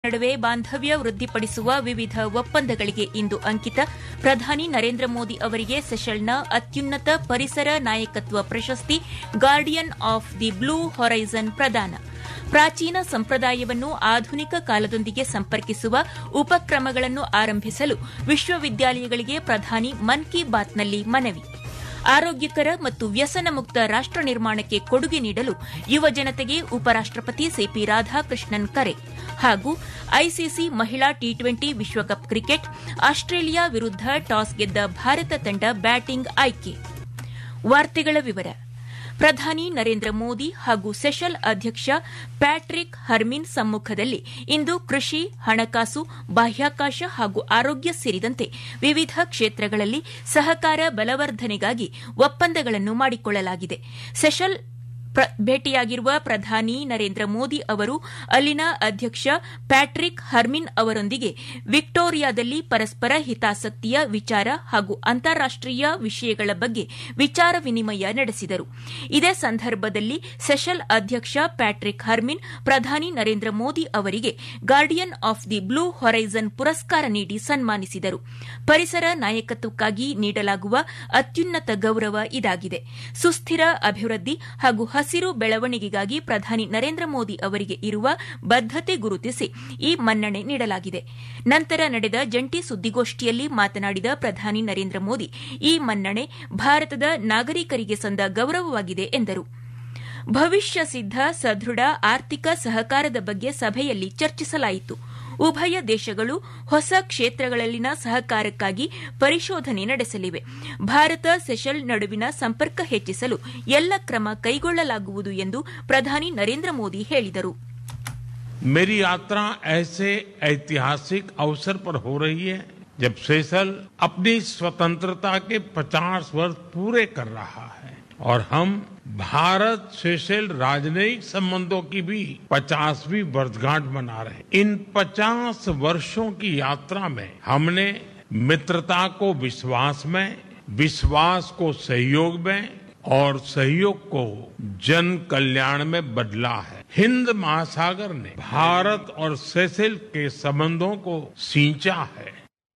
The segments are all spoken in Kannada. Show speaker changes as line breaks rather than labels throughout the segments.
ನಡುವೆ ಬಾಂಧವ್ಯ ವೃದ್ಧಿಪಡಿಸುವ ವಿವಿಧ ಒಪ್ಪಂದಗಳಿಗೆ ಇಂದು ಅಂಕಿತ ಪ್ರಧಾನಿ ನರೇಂದ್ರ ಮೋದಿ ಅವರಿಗೆ ಸೆಷಲ್ನ ಅತ್ಯುನ್ನತ ಪರಿಸರ ನಾಯಕತ್ವ ಪ್ರಶಸ್ತಿ guardian of the blue horizon ಪ್ರದಾನ ಪ್ರಾಚೀನ ಸಂಪ್ರದಾಯವನ್ನು ಆಧುನಿಕ ಕಾಲದೊಂದಿಗೆ ಸಂಪರ್ಕಿಸುವ ಉಪಕ್ರಮಗಳನ್ನು ಆರಂಭಿಸಲು ವಿಶ್ವವಿದ್ಯಾಲಯಗಳಿಗೆ ಪ್ರಧಾನಿ ಮನ್ ಕಿ ಬಾತ್ನಲ್ಲಿ ಮನವಿ ಆರೋಗ್ಯಕರ ಮತ್ತು ವ್ಯಸನ ಮುಕ್ತ ರಾಷ್ಟ ನಿರ್ಮಾಣಕ್ಕೆ ಕೊಡುಗೆ ನೀಡಲು ಯುವ ಜನತೆಗೆ ಉಪರಾಷ್ಟಪತಿ ಸಿಪಿ ರಾಧಾಕೃಷ್ಣನ್ ಕರೆ ಹಾಗೂ ಐಸಿಸಿ ಮಹಿಳಾ ಟಿ ಟ್ವೆಂಟಿ ವಿಶ್ವಕಪ್ ಕ್ರಿಕೆಟ್ ಆಸ್ಟ್ರೇಲಿಯಾ ವಿರುದ್ಧ ಟಾಸ್ ಗೆದ್ದ ಭಾರತ ತಂಡ ಬ್ಯಾಟಿಂಗ್ ಆಯ್ಕೆ ವಾರ್ತೆಗಳ ವಿವರ ಪ್ರಧಾನಿ ನರೇಂದ್ರ ಮೋದಿ ಹಾಗೂ ಸೆಷಲ್ ಅಧ್ಯಕ್ಷ ಪ್ಯಾಟ್ರಿಕ್ ಹರ್ಮಿನ್ ಸಮ್ಮುಖದಲ್ಲಿ ಇಂದು ಕೃಷಿ ಹಣಕಾಸು ಬಾಹ್ಯಾಕಾಶ ಹಾಗೂ ಆರೋಗ್ಯ ಸೇರಿದಂತೆ ವಿವಿಧ ಕ್ಷೇತ್ರಗಳಲ್ಲಿ ಸಹಕಾರ ಬಲವರ್ಧನೆಗಾಗಿ ಒಪ್ಪಂದಗಳನ್ನು ಮಾಡಿಕೊಳ್ಳಲಾಗಿದೆ ಸೆಷಲ್ ಭೇಟಿಯಾಗಿರುವ ಪ್ರಧಾನಿ ನರೇಂದ್ರ ಮೋದಿ ಅವರು ಅಲ್ಲಿನ ಅಧ್ಯಕ್ಷ ಪ್ಯಾಟ್ರಿಕ್ ಹರ್ಮಿನ್ ಅವರೊಂದಿಗೆ ವಿಕ್ಟೋರಿಯಾದಲ್ಲಿ ಪರಸ್ಪರ ಹಿತಾಸಕ್ತಿಯ ವಿಚಾರ ಹಾಗೂ ಅಂತಾರಾಷ್ಟೀಯ ವಿಷಯಗಳ ಬಗ್ಗೆ ವಿಚಾರ ವಿನಿಮಯ ನಡೆಸಿದರು ಇದೇ ಸಂದರ್ಭದಲ್ಲಿ ಸೆಷಲ್ ಅಧ್ಯಕ್ಷ ಪ್ಯಾಟ್ರಿಕ್ ಹರ್ಮಿನ್ ಪ್ರಧಾನಿ ನರೇಂದ್ರ ಮೋದಿ ಅವರಿಗೆ guardian of the blue horizon ಪುರಸ್ಕಾರ ನೀಡಿ ಸನ್ಮಾನಿಸಿದರು ಪರಿಸರ ನಾಯಕತ್ವಕ್ಕಾಗಿ ನೀಡಲಾಗುವ ಅತ್ಯುನ್ನತ ಗೌರವ ಇದಾಗಿದೆ ಸುಸ್ಥಿರ ಅಭಿವೃದ್ಧಿ ಹಾಗೂ ಹಸಿರು ಬೆಳವಣಿಗೆಗಾಗಿ ಪ್ರಧಾನಿ ನರೇಂದ್ರ ಮೋದಿ ಅವರಿಗೆ ಇರುವ ಬದ್ದತೆ ಗುರುತಿಸಿ ಈ ಮನ್ನಣೆ ನೀಡಲಾಗಿದೆ ನಂತರ ನಡೆದ ಜಂಟಿ ಸುದ್ದಿಗೋಷ್ಠಿಯಲ್ಲಿ ಮಾತನಾಡಿದ ಪ್ರಧಾನಿ ನರೇಂದ್ರ ಮೋದಿ ಈ ಮನ್ನಣೆ ಭಾರತದ ನಾಗರಿಕರಿಗೆ ಸಂದ ಗೌರವವಾಗಿದೆ ಎಂದರು ಭವಿಷ್ಯ ಸಿದ್ದ ಸದೃಢ ಆರ್ಥಿಕ ಸಹಕಾರದ ಬಗ್ಗೆ ಸಭೆಯಲ್ಲಿ ಚರ್ಚಿಸಲಾಯಿತು ಉಭಯ ದೇಶಗಳು ಹೊಸ ಕ್ಷೇತ್ರಗಳಲ್ಲಿನ ಸಹಕಾರಕ್ಕಾಗಿ ಪರಿಶೋಧನೆ ನಡೆಸಲಿವೆ ಭಾರತ ಸೆಷಲ್ ನಡುವಿನ ಸಂಪರ್ಕ ಹೆಚ್ಚಿಸಲು ಎಲ್ಲ ಕ್ರಮ ಕೈಗೊಳ್ಳಲಾಗುವುದು ಎಂದು ಪ್ರಧಾನಿ ನರೇಂದ್ರ ಮೋದಿ ಹೇಳಿದರು
मेरी यात्रा ऐसे ऐतिहासिक अवसर पर हो रही है जब सेशल अपनी स्वतंत्रता के 50 वर्ष पूरे कर रहा है और हम भारत सेशल राजनयिक संबंधों की भी पचासवीं वर्षगांठ मना रहे हैं इन 50 वर्षों की यात्रा में हमने मित्रता को विश्वास में विश्वास को सहयोग में और सहयोग को जन कल्याण में बदला है हिंद महासागर ने भारत और सेशल के संबंधों को सींचा है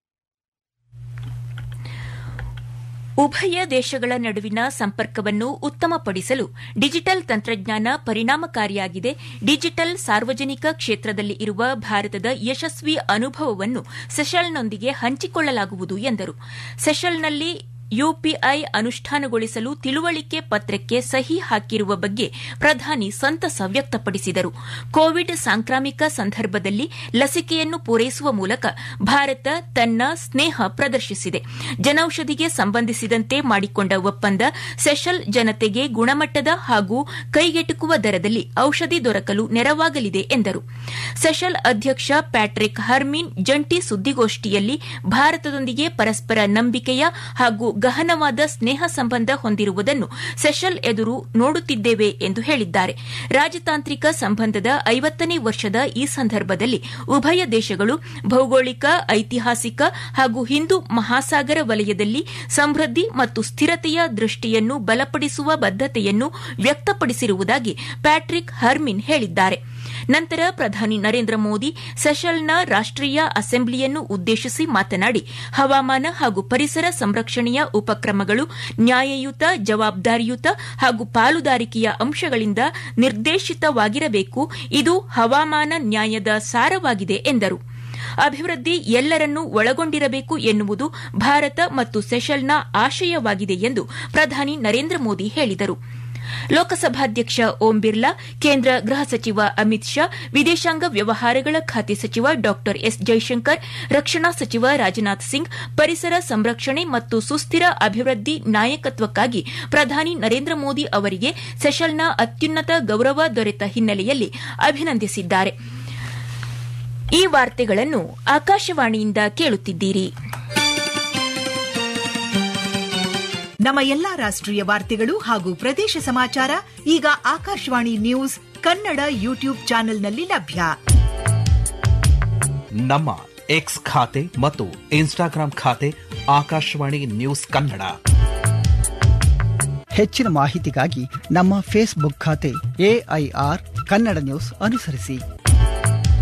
ಉಭಯ ದೇಶಗಳ ನಡುವಿನ ಸಂಪರ್ಕವನ್ನು ಉತ್ತಮಪಡಿಸಲು ಡಿಜಿಟಲ್ ತಂತ್ರಜ್ಞಾನ ಪರಿಣಾಮಕಾರಿಯಾಗಿದೆ ಡಿಜಿಟಲ್ ಸಾರ್ವಜನಿಕ ಕ್ಷೇತ್ರದಲ್ಲಿ ಇರುವ ಭಾರತದ ಯಶಸ್ವಿ ಅನುಭವವನ್ನು ಸೆಷಲ್ನೊಂದಿಗೆ ಹಂಚಿಕೊಳ್ಳಲಾಗುವುದು ಎಂದರು ಸೆಷಲ್ನಲ್ಲಿ ಯುಪಿಐ ಅನುಷ್ಠಾನಗೊಳಿಸಲು ತಿಳುವಳಿಕೆ ಪತ್ರಕ್ಕೆ ಸಹಿ ಹಾಕಿರುವ ಬಗ್ಗೆ ಪ್ರಧಾನಿ ಸಂತಸ ವ್ಯಕ್ತಪಡಿಸಿದರು ಕೋವಿಡ್ ಸಾಂಕ್ರಾಮಿಕ ಸಂದರ್ಭದಲ್ಲಿ ಲಸಿಕೆಯನ್ನು ಪೂರೈಸುವ ಮೂಲಕ ಭಾರತ ತನ್ನ ಸ್ನೇಹ ಪ್ರದರ್ಶಿಸಿದೆ ಜನೌಷಧಿಗೆ ಸಂಬಂಧಿಸಿದಂತೆ ಮಾಡಿಕೊಂಡ ಒಪ್ಪಂದ ಸೆಷಲ್ ಜನತೆಗೆ ಗುಣಮಟ್ಟದ ಹಾಗೂ ಕೈಗೆಟುಕುವ ದರದಲ್ಲಿ ಔಷಧಿ ದೊರಕಲು ನೆರವಾಗಲಿದೆ ಎಂದರು ಸೆಷಲ್ ಅಧ್ಯಕ್ಷ ಪ್ಯಾಟ್ರಿಕ್ ಹರ್ಮಿನ್ ಜಂಟಿ ಸುದ್ದಿಗೋಷ್ಠಿಯಲ್ಲಿ ಭಾರತದೊಂದಿಗೆ ಪರಸ್ಪರ ನಂಬಿಕೆಯ ಹಾಗೂ ಗಹನವಾದ ಸ್ನೇಹ ಸಂಬಂಧ ಹೊಂದಿರುವುದನ್ನು ಸೆಷಲ್ ಎದುರು ನೋಡುತ್ತಿದ್ದೇವೆ ಎಂದು ಹೇಳಿದ್ದಾರೆ ರಾಜತಾಂತ್ರಿಕ ಸಂಬಂಧದ ಐವತ್ತನೇ ವರ್ಷದ ಈ ಸಂದರ್ಭದಲ್ಲಿ ಉಭಯ ದೇಶಗಳು ಭೌಗೋಳಿಕ ಐತಿಹಾಸಿಕ ಹಾಗೂ ಹಿಂದೂ ಮಹಾಸಾಗರ ವಲಯದಲ್ಲಿ ಸಮೃದ್ಧಿ ಮತ್ತು ಸ್ಥಿರತೆಯ ದೃಷ್ಟಿಯನ್ನು ಬಲಪಡಿಸುವ ಬದ್ದತೆಯನ್ನು ವ್ಯಕ್ತಪಡಿಸಿರುವುದಾಗಿ ಪ್ಯಾಟ್ರಿಕ್ ಹರ್ಮಿನ್ ಹೇಳಿದ್ದಾರೆ ನಂತರ ಪ್ರಧಾನಿ ನರೇಂದ್ರ ಮೋದಿ ಸೆಷಲ್ನ ರಾಷ್ಟೀಯ ಅಸೆಂಬ್ಲಿಯನ್ನು ಉದ್ದೇಶಿಸಿ ಮಾತನಾಡಿ ಹವಾಮಾನ ಹಾಗೂ ಪರಿಸರ ಸಂರಕ್ಷಣೆಯ ಉಪಕ್ರಮಗಳು ನ್ಯಾಯಯುತ ಜವಾಬ್ದಾರಿಯುತ ಹಾಗೂ ಪಾಲುದಾರಿಕೆಯ ಅಂಶಗಳಿಂದ ನಿರ್ದೇಶಿತವಾಗಿರಬೇಕು ಇದು ಹವಾಮಾನ ನ್ಯಾಯದ ಸಾರವಾಗಿದೆ ಎಂದರು ಅಭಿವೃದ್ಧಿ ಎಲ್ಲರನ್ನೂ ಒಳಗೊಂಡಿರಬೇಕು ಎನ್ನುವುದು ಭಾರತ ಮತ್ತು ಸೆಷಲ್ನ ಆಶಯವಾಗಿದೆ ಎಂದು ಪ್ರಧಾನಿ ನರೇಂದ್ರ ಮೋದಿ ಹೇಳಿದರು ಲೋಕಸಭಾಧ್ಯಕ್ಷ ಓಂ ಬಿರ್ಲಾ ಕೇಂದ್ರ ಗೃಹ ಸಚಿವ ಅಮಿತ್ ಶಾ ವಿದೇಶಾಂಗ ವ್ಯವಹಾರಗಳ ಖಾತೆ ಸಚಿವ ಡಾ ಎಸ್ ಜೈಶಂಕರ್ ರಕ್ಷಣಾ ಸಚಿವ ರಾಜನಾಥ್ ಸಿಂಗ್ ಪರಿಸರ ಸಂರಕ್ಷಣೆ ಮತ್ತು ಸುಸ್ಥಿರ ಅಭಿವೃದ್ಧಿ ನಾಯಕತ್ವಕ್ಕಾಗಿ ಪ್ರಧಾನಿ ನರೇಂದ್ರ ಮೋದಿ ಅವರಿಗೆ ಸೆಷಲ್ನ ಅತ್ಯುನ್ನತ ಗೌರವ ದೊರೆತ ಹಿನ್ನೆಲೆಯಲ್ಲಿ ಅಭಿನಂದಿಸಿದ್ದಾರೆ ಈ ವಾರ್ತೆಗಳನ್ನು ಆಕಾಶವಾಣಿಯಿಂದ ಕೇಳುತ್ತಿದ್ದೀರಿ
ನಮ್ಮ ಎಲ್ಲಾ ರಾಷ್ಟ್ರೀಯ ವಾರ್ತೆಗಳು ಹಾಗೂ ಪ್ರದೇಶ ಸಮಾಚಾರ ಈಗ ಆಕಾಶವಾಣಿ ನ್ಯೂಸ್ ಕನ್ನಡ ಯೂಟ್ಯೂಬ್ ಚಾನೆಲ್ನಲ್ಲಿ ಲಭ್ಯ
ನಮ್ಮ ಎಕ್ಸ್ ಖಾತೆ ಮತ್ತು ಇನ್ಸ್ಟಾಗ್ರಾಂ ಖಾತೆ ಆಕಾಶವಾಣಿ ನ್ಯೂಸ್ ಕನ್ನಡ
ಹೆಚ್ಚಿನ ಮಾಹಿತಿಗಾಗಿ ನಮ್ಮ ಫೇಸ್ಬುಕ್ ಖಾತೆ ಎಐಆರ್ ಕನ್ನಡ ನ್ಯೂಸ್ ಅನುಸರಿಸಿ